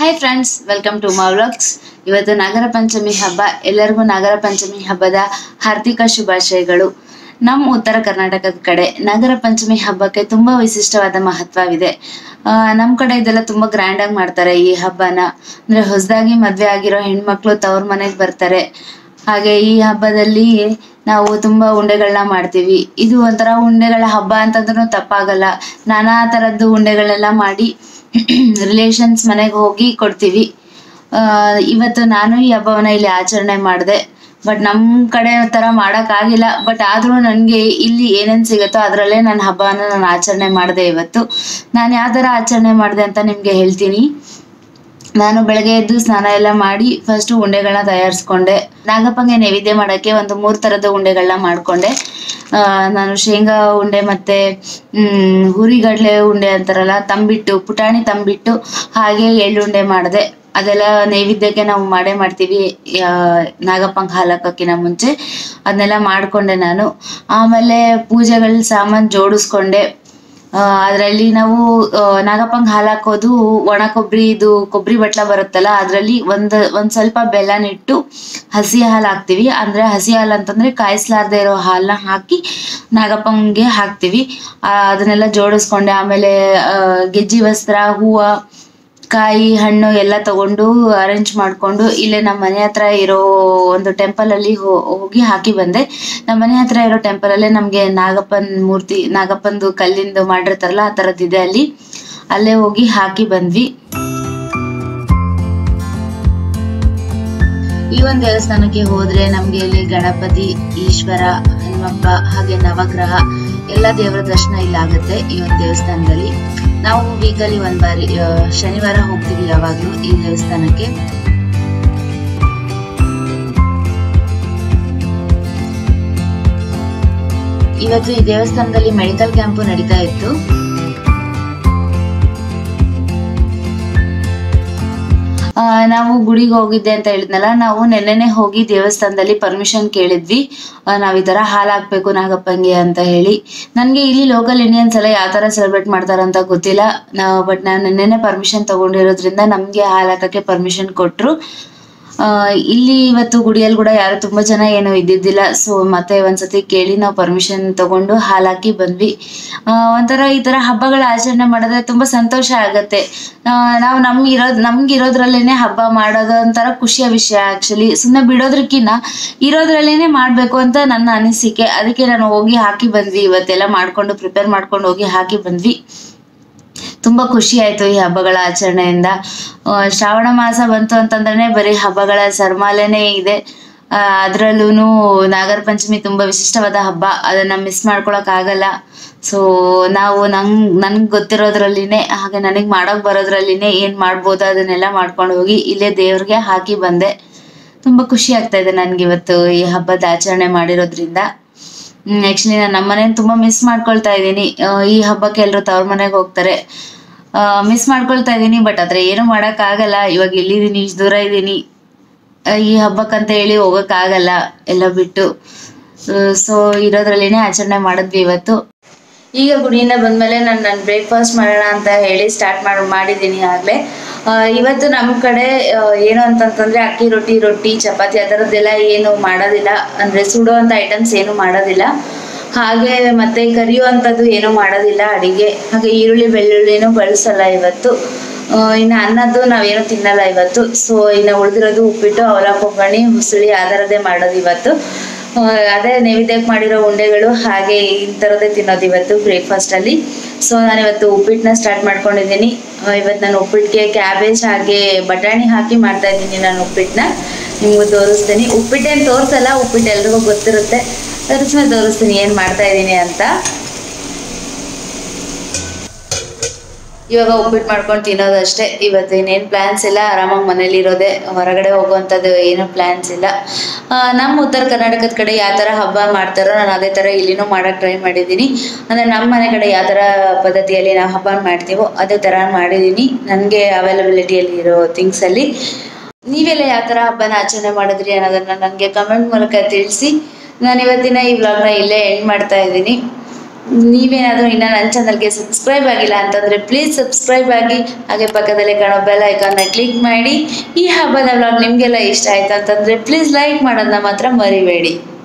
hi friends welcome to Maa vlogs ಇವತ್ತು ನಾಗರ ಪಂಚಮಿ ಹಬ್ಬ ಎಲ್ಲರಿಗೂ ನಾಗರ ಪಂಚಮಿ ಹಬ್ಬದ ಹಾರ್ದಿಕ ಶುಭಾಶಯಗಳು ನಮ್ಮ ಉತ್ತರ ಕರ್ನಾಟಕದ ಕಡೆ ನಾಗರ ಪಂಚಮಿ ಹಬ್ಬಕ್ಕೆ ತುಂಬಾ ವಿಶಿಷ್ಟವಾದ ಮಹತ್ವವಿದೆ ಆ, ನಮ್ ಕಡೆ ಇದೆಲ್ಲ ತುಂಬಾ ಗ್ರ್ಯಾಂಡ್ ಆಗಿ ಮಾಡ್ತಾರೆ ಈ ಹಬ್ಬನ ಅಂದ್ರೆ ಹೊಸದಾಗಿ ಮದ್ವೆ ಆಗಿರೋ ಹೆಣ್ಮಕ್ಳು ತವ್ರ ಮನೆಗೆ ಬರ್ತಾರೆ ಹಾಗೆ ಈ ಹಬ್ಬದಲ್ಲಿ ನಾವು ತುಂಬಾ ಉಂಡೆಗಳನ್ನ ಮಾಡ್ತೀವಿ ಇದು ಒಂಥರ ಉಂಡೆಗಳ ಹಬ್ಬ ಅಂತಂದ್ರೂ ತಪ್ಪಾಗಲ್ಲ ನಾನಾ ತರದ್ದು ಉಂಡೆಗಳೆಲ್ಲ ಮಾಡಿ ರಿಲೇಷನ್ಸ್ ಮನೆಗೆ ಹೋಗಿ ಕೊಡ್ತೀವಿ ಆ, ಇವತ್ತು ನಾನು ಈ ಹಬ್ಬವನ್ನ ಇಲ್ಲಿ ಆಚರಣೆ ಮಾಡಿದೆ ಬಟ್ ನಮ್ ಕಡೆ ತರ ಮಾಡಕ್ ಆಗಿಲ್ಲ ಬಟ್ ಆದ್ರೂ ನನ್ಗೆ ಇಲ್ಲಿ ಏನೇನ್ ಸಿಗುತ್ತೋ ಅದ್ರಲ್ಲೇ ನನ್ನ ಹಬ್ಬವನ್ನ ನಾನು ಆಚರಣೆ ಮಾಡಿದೆ ಇವತ್ತು ನಾನು ಯಾವ ತರ ಆಚರಣೆ ಮಾಡಿದೆ ಅಂತ ನಿಮ್ಗೆ ಹೇಳ್ತೀನಿ ನಾನು ಬೆಳಗ್ಗೆ ಎದ್ದು ಸ್ನಾನ ಎಲ್ಲ ಮಾಡಿ ಫಸ್ಟ್ ಉಂಡೆಗಳನ್ನ ತಯಾರಿಸ್ಕೊಂಡೆ ನಾಗಪ್ಪಂಗೆ ನೈವೇದ್ಯ ಮಾಡಕ್ಕೆ ಒಂದು ಮೂರ್ ತರದ ಉಂಡೆಗಳನ್ನ ಮಾಡ್ಕೊಂಡೆ ಆ, ನಾನು ಶೇಂಗಾ ಉಂಡೆ ಮತ್ತೆ ಹ್ಮ್ ಹುರಿಗಡ್ಲೆ ಉಂಡೆ ಅಂತಾರಲ್ಲ ತಂಬಿಟ್ಟು ಪುಟಾಣಿ ತಂಬಿಟ್ಟು ಹಾಗೆ ಎಳ್ಳುಂಡೆ ಮಾಡಿದೆ ಅದೆಲ್ಲ ನೈವೇದ್ಯಕ್ಕೆ ನಾವು ಮಾಡೇ ಮಾಡ್ತೀವಿ ಆ, ನಾಗಪ್ಪಂಗೆ ಹಾಲಕ್ಕಿನ ಮುಂಚೆ ಅದನ್ನೆಲ್ಲ ಮಾಡ್ಕೊಂಡೆ ನಾನು ಆಮೇಲೆ ಪೂಜೆಗಳ ಸಾಮಾನು ಜೋಡಿಸ್ಕೊಂಡೆ ಅದರಲ್ಲಿ ನಾವು ಆ, ನಾಗಪ್ಪಂಗೆ ಹಾಲು ಹಾಕೋದು ಒಣ ಕೊಬ್ಬರಿ ಇದು ಕೊಬ್ಬರಿ ಬಟ್ಲ ಬರುತ್ತಲ್ಲ ಅದರಲ್ಲಿ ಒಂದ್ ಒಂದ್ ಸ್ವಲ್ಪ ಬೆಲ್ಲನಿಟ್ಟು ಹಸಿ ಹಾಲು ಹಾಕ್ತಿವಿ ಅಂದ್ರೆ ಹಸಿ ಹಾಲು ಅಂತಂದ್ರೆ ಕಾಯಿಸ್ಲಾರ್ದೆ ಇರೋ ಹಾಲನ್ನ ಹಾಕಿ ನಾಗಪ್ಪಂಗೆ ಹಾಕ್ತಿವಿ ಆ, ಅದನ್ನೆಲ್ಲ ಜೋಡಿಸ್ಕೊಂಡೆ ಆಮೇಲೆ ಆ, ಗೆಜ್ಜಿ ವಸ್ತ್ರ ಹೂವ ಕಾಯಿ ಹಣ್ಣು ಎಲ್ಲ ತಗೊಂಡು ಅರೇಂಜ್ ಮಾಡ್ಕೊಂಡು ಇಲ್ಲೇ ನಮ್ಮ ಮನೆ ಹತ್ರ ಇರೋ ಒಂದು ಟೆಂಪಲ್ ಅಲ್ಲಿ ಹೋ- ಹೋಗಿ ಹಾಕಿ ಬಂದೆ ನಮ್ಮ ಮನೆ ಹತ್ರ ಇರೋ ಟೆಂಪಲ್ ಅಲ್ಲೇ ನಮ್ಗೆ ನಾಗಪ್ಪನ್ ಮೂರ್ತಿ ನಾಗಪ್ಪಂದು ಕಲ್ಲಿಂದು ಮಾಡಿರ್ತಾರಲ್ಲ ಆ ತರದ್ದಿದೆ ಅಲ್ಲಿ ಅಲ್ಲೇ ಹೋಗಿ ಹಾಕಿ ಬಂದ್ವಿ ಈ ಒಂದು ದೇವಸ್ಥಾನಕ್ಕೆ ಹೋದ್ರೆ ನಮ್ಗೆ ಇಲ್ಲಿ ಗಣಪತಿ ಈಶ್ವರ ಹನುಮಪ್ಪ ಹಾಗೆ ನವಗ್ರಹ ಎಲ್ಲ ದೇವರ ದರ್ಶನ ಇಲ್ಲಿ ಆಗುತ್ತೆ ಈ ಒಂದು ದೇವಸ್ಥಾನದಲ್ಲಿ ನಾವು ವೀಕಲ್ಲಿ ಒಂದ್ ಬಾರಿ ಆ, ಶನಿವಾರ ಹೋಗ್ತೀವಿ ಯಾವಾಗ್ಲೂ ಈ ದೇವಸ್ಥಾನಕ್ಕೆ ಇವತ್ತು ಈ ದೇವಸ್ಥಾನದಲ್ಲಿ ಮೆಡಿಕಲ್ ಕ್ಯಾಂಪು ನಡೀತಾ ಇತ್ತು ಆ, ನಾವು ಗುಡಿಗೆ ಹೋಗಿದ್ದೆ ಅಂತ ಹೇಳಿದ್ನಲ್ಲ ನಾವು ನೆನ್ನೆನೆ ಹೋಗಿ ದೇವಸ್ಥಾನದಲ್ಲಿ ಪರ್ಮಿಷನ್ ಕೇಳಿದ್ವಿ ಆ, ನಾವ್ ಈ ತರ ಹಾಲ್ ಹಾಕ್ಬೇಕು ನಾಗಪ್ಪಂಗೆ ಅಂತ ಹೇಳಿ ನನ್ಗೆ ಇಲ್ಲಿ ಲೋಕಲ್ ಇಂಡಿಯನ್ಸ್ ಎಲ್ಲ ಯಾವ ತರ ಸೆಲೆಬ್ರೇಟ್ ಮಾಡ್ತಾರಂತ ಗೊತ್ತಿಲ್ಲ ನಾವು ಬಟ್ ನಾನು ನೆನ್ನೆನೆ ಪರ್ಮಿಷನ್ ತಗೊಂಡಿರೋದ್ರಿಂದ ನಮ್ಗೆ ಹಾಲ್ ಹಾಕಕ್ಕೆ ಪರ್ಮಿಷನ್ ಕೊಟ್ರು ಆ, ಇಲ್ಲಿ ಇವತ್ತು ಗುಡಿಯಲ್ಲಿ ಕೂಡ ಯಾರು ತುಂಬಾ ಜನ ಏನು ಇದ್ದಿದ್ದಿಲ್ಲ ಸೊ ಮತ್ತೆ ಒಂದ್ಸತಿ ಕೇಳಿ ನಾವು ಪರ್ಮಿಷನ್ ತಗೊಂಡು ಹಾಲ್ ಹಾಕಿ ಬಂದ್ವಿ ಆ, ಒಂಥರ ಈ ತರ ಹಬ್ಬಗಳ ಆಚರಣೆ ಮಾಡಿದ್ರೆ ತುಂಬಾ ಸಂತೋಷ ಆಗತ್ತೆ ಆ, ನಾವು ನಮ್ಗೆ ಇರೋದ್ ನಮ್ಗೆ ಇರೋದ್ರಲ್ಲೇನೆ ಹಬ್ಬ ಮಾಡೋದು ಒಂಥರ ಖುಷಿಯ ವಿಷಯ ಆಕ್ಚುಲಿ ಸುಮ್ಮನೆ ಬಿಡೋದ್ರಕ್ಕಿನ್ನ ಇರೋದ್ರಲ್ಲೇನೆ ಮಾಡ್ಬೇಕು ಅಂತ ನನ್ನ ಅನಿಸಿಕೆ ಅದಕ್ಕೆ ನಾನು ಹೋಗಿ ಹಾಕಿ ಬಂದ್ವಿ ಇವತ್ತೆಲ್ಲ ಮಾಡ್ಕೊಂಡು ಪ್ರಿಪೇರ್ ಮಾಡ್ಕೊಂಡು ಹೋಗಿ ಹಾಕಿ ಬಂದ್ವಿ ತುಂಬಾ ಖುಷಿ ಆಯ್ತು ಈ ಹಬ್ಬಗಳ ಆಚರಣೆಯಿಂದ ಆ, ಶ್ರಾವಣ ಮಾಸ ಬಂತು ಅಂತಂದ್ರೆ ಬರೀ ಹಬ್ಬಗಳ ಸರ್ಮಾಲೆನೇ ಇದೆ ಅದರಲ್ಲೂ ನಾಗರ ಪಂಚಮಿ ತುಂಬಾ ವಿಶಿಷ್ಟವಾದ ಹಬ್ಬ ಅದನ್ನ ಮಿಸ್ ಮಾಡ್ಕೊಳಕ್ ಆಗಲ್ಲ ಸೊ ನಾವು ನಂಗ್ ನನ್ಗೆ ಗೊತ್ತಿರೋದ್ರಲ್ಲಿನೇ ಹಾಗೆ ನನಗೆ ಮಾಡಕ್ ಬರೋದ್ರಲ್ಲಿನೇ ಏನ್ ಮಾಡ್ಬೋದು ಅದನ್ನೆಲ್ಲ ಮಾಡ್ಕೊಂಡು ಹೋಗಿ ಇಲ್ಲೇ ದೇವ್ರಿಗೆ ಹಾಕಿ ಬಂದೆ ತುಂಬಾ ಖುಷಿ ಆಗ್ತಾ ಇದೆ ನನ್ಗೆ ಇವತ್ತು ಈ ಹಬ್ಬದ ಆಚರಣೆ ಮಾಡಿರೋದ್ರಿಂದ ಆಕ್ಚುಲಿ ನಾನು ನಮ್ಮ ಮನೇನ ತುಂಬಾ ಮಿಸ್ ಮಾಡ್ಕೊಳ್ತಾ ಇದ್ದೀನಿ ಈ ಹಬ್ಬಕ್ಕೆ ಎಲ್ರು ತವ್ರ ಮನೆಗೆ ಹೋಗ್ತಾರೆ ಮಿಸ್ ಮಾಡ್ಕೊಳ್ತಾ ಇದ್ದೀನಿ ಬಟ್ ಆದ್ರೆ ಏನು ಮಾಡಕ್ ಆಗಲ್ಲ ಇವಾಗ ಎಲ್ಲಿದ್ದೀನಿ ಇಷ್ಟು ದೂರ ಇದ್ದೀನಿ ಈ ಹಬ್ಬಕ್ಕಂತ ಹೇಳಿ ಹೋಗಕ್ ಆಗಲ್ಲ ಎಲ್ಲ ಬಿಟ್ಟು ಸೊ ಇರೋದ್ರಲ್ಲಿನೇ ಆಚರಣೆ ಮಾಡಿದ್ವಿ ಇವತ್ತು ಈಗ ಗುಡಿಯಿಂದ ಬಂದ್ಮೇಲೆ ನಾನು ನಾನು ಬ್ರೇಕ್ಫಾಸ್ಟ್ ಮಾಡೋಣ ಅಂತ ಹೇಳಿ ಸ್ಟಾರ್ಟ್ ಮಾಡಿ ಮಾಡಿದ್ದೀನಿ ಆಗಲೇ ಇವತ್ತು ನಮ್ಮ ಕಡೆ ಆ, ಏನು ಅಂತಂತಂದ್ರೆ ಅಕ್ಕಿ ರೊಟ್ಟಿ ರೊಟ್ಟಿ ಚಪಾತಿ ಆ ಥರದ್ದೆಲ್ಲ ಏನು ಮಾಡೋದಿಲ್ಲ ಅಂದ್ರೆ ಸುಡೋ ಅಂತ ಐಟಮ್ಸ್ ಏನು ಮಾಡೋದಿಲ್ಲ ಹಾಗೆ ಮತ್ತೆ ಕರಿಯುವಂಥದ್ದು ಏನು ಮಾಡೋದಿಲ್ಲ ಅಡಿಗೆ ಹಾಗೆ ಈರುಳ್ಳಿ ಬೆಳ್ಳುಳ್ಳಿನೂ ಬಳಸಲ್ಲ ಇವತ್ತು ಆ, ಇನ್ನು ಅನ್ನದ್ದು ನಾವೇನು ತಿನ್ನಲ್ಲ ಇವತ್ತು ಸೊ ಇನ್ನು ಉಳಿದಿರೋದು ಉಪ್ಪಿಟ್ಟು ಅವಲಕ್ಕಿ ಒಗ್ಗರಣೆ ಹುಸುಳಿ ಆ ಥರದ್ದೇ ಮಾಡೋದು ಇವತ್ತು ಆ, ಅದೇ ನೈವೇದ್ಯಕ್ಕೆ ಮಾಡಿರೋ ಉಂಡೆಗಳು ಹಾಗೆ ಈ ಥರದ್ದೇ ತಿನ್ನೋದು ಇವತ್ತು ಬ್ರೇಕ್ಫಾಸ್ಟ್ ಅಲ್ಲಿ ಸೊ ನಾನು ಇವತ್ತು ಉಪ್ಪಿಟ್ಟನ್ನ ಸ್ಟಾರ್ಟ್ ಮಾಡ್ಕೊಂಡಿದ್ದೀನಿ ಆ, ಇವತ್ತು ನಾನು ಉಪ್ಪಿಟ್ಟಿಗೆ ಕ್ಯಾಬೇಜ್ ಹಾಗೆ ಬಟಾಣಿ ಹಾಕಿ ಮಾಡ್ತಾ ಇದ್ದೀನಿ ನಾನು ಉಪ್ಪಿಟ್ಟನ್ನ ನಿಮ್ಗೂ ತೋರಿಸ್ತೀನಿ ಉಪ್ಪಿಟ್ಟೇನು ತೋರಿಸಲ್ಲ ಉಪ್ಪಿಟ್ಟು ಎಲ್ರಿಗೂ ಗೊತ್ತಿರುತ್ತೆ ತೋರಿಸ್ಮೇಲೆ ತೋರಿಸ್ತೀನಿ ಏನು ಮಾಡ್ತಾ ಇದ್ದೀನಿ ಅಂತ ಇವಾಗ ಉಪ್ಪಿಟ್ಟು ಮಾಡ್ಕೊಂಡು ತಿನ್ನೋದಷ್ಟೇ ಇವತ್ತು ಇನ್ನೇನು ಪ್ಲ್ಯಾನ್ಸ್ ಇಲ್ಲ ಆರಾಮಾಗಿ ಮನೇಲಿ ಇರೋದೆ ಹೊರಗಡೆ ಹೋಗುವಂಥದ್ದು ಏನು ಪ್ಲ್ಯಾನ್ಸ್ ಇಲ್ಲ ಆ, ನಮ್ಮ ಉತ್ತರ ಕರ್ನಾಟಕದ ಕಡೆ ಯಾವ ಥರ ಹಬ್ಬ ಮಾಡ್ತಾರೋ ನಾನು ಅದೇ ಥರ ಇಲ್ಲಿನೂ ಮಾಡೋಕ್ಕೆ ಟ್ರೈ ಮಾಡಿದ್ದೀನಿ ಅಂದರೆ ನಮ್ಮ ಮನೆ ಕಡೆ ಯಾವ ಥರ ಪದ್ಧತಿಯಲ್ಲಿ ನಾವು ಹಬ್ಬ ಮಾಡ್ತೀವೋ ಅದೇ ಥರ ಮಾಡಿದ್ದೀನಿ ನನಗೆ ಅವೈಲಬಿಲಿಟಿಯಲ್ಲಿ ಇರೋ ಥಿಂಗ್ಸಲ್ಲಿ ನೀವೆಲ್ಲ ಯಾವ ಥರ ಹಬ್ಬನ ಆಚರಣೆ ಮಾಡಿದ್ರಿ ಅನ್ನೋದನ್ನ ನನಗೆ ಕಮೆಂಟ್ ಮೂಲಕ ತಿಳಿಸಿ ನಾನು ಇವತ್ತಿನ ಈ ವ್ಲಾಗ್ನ ಇಲ್ಲೇ ಎಂಡ್ ಮಾಡ್ತಾ ಇದ್ದೀನಿ ನೀವೇನಾದರೂ ಇನ್ನು ನನ್ನ ಚಾನಲ್ಗೆ ಸಬ್ಸ್ಕ್ರೈಬ್ ಆಗಿಲ್ಲ ಅಂತಂದರೆ ಪ್ಲೀಸ್ ಸಬ್ಸ್ಕ್ರೈಬ್ ಆಗಿ ಹಾಗೆ ಪಕ್ಕದಲ್ಲೇ ಕಾಣೋ ಬೆಲ್ ಐಕಾನ್ನ ಕ್ಲಿಕ್ ಮಾಡಿ ಈ ಹಬ್ಬದ ವ್ಲಾಗ್ ನಿಮಗೆಲ್ಲ ಇಷ್ಟ ಆಯ್ತು ಅಂತಂದರೆ ಪ್ಲೀಸ್ ಲೈಕ್ ಮಾಡೋದನ್ನ ಮಾತ್ರ ಮರಿಬೇಡಿ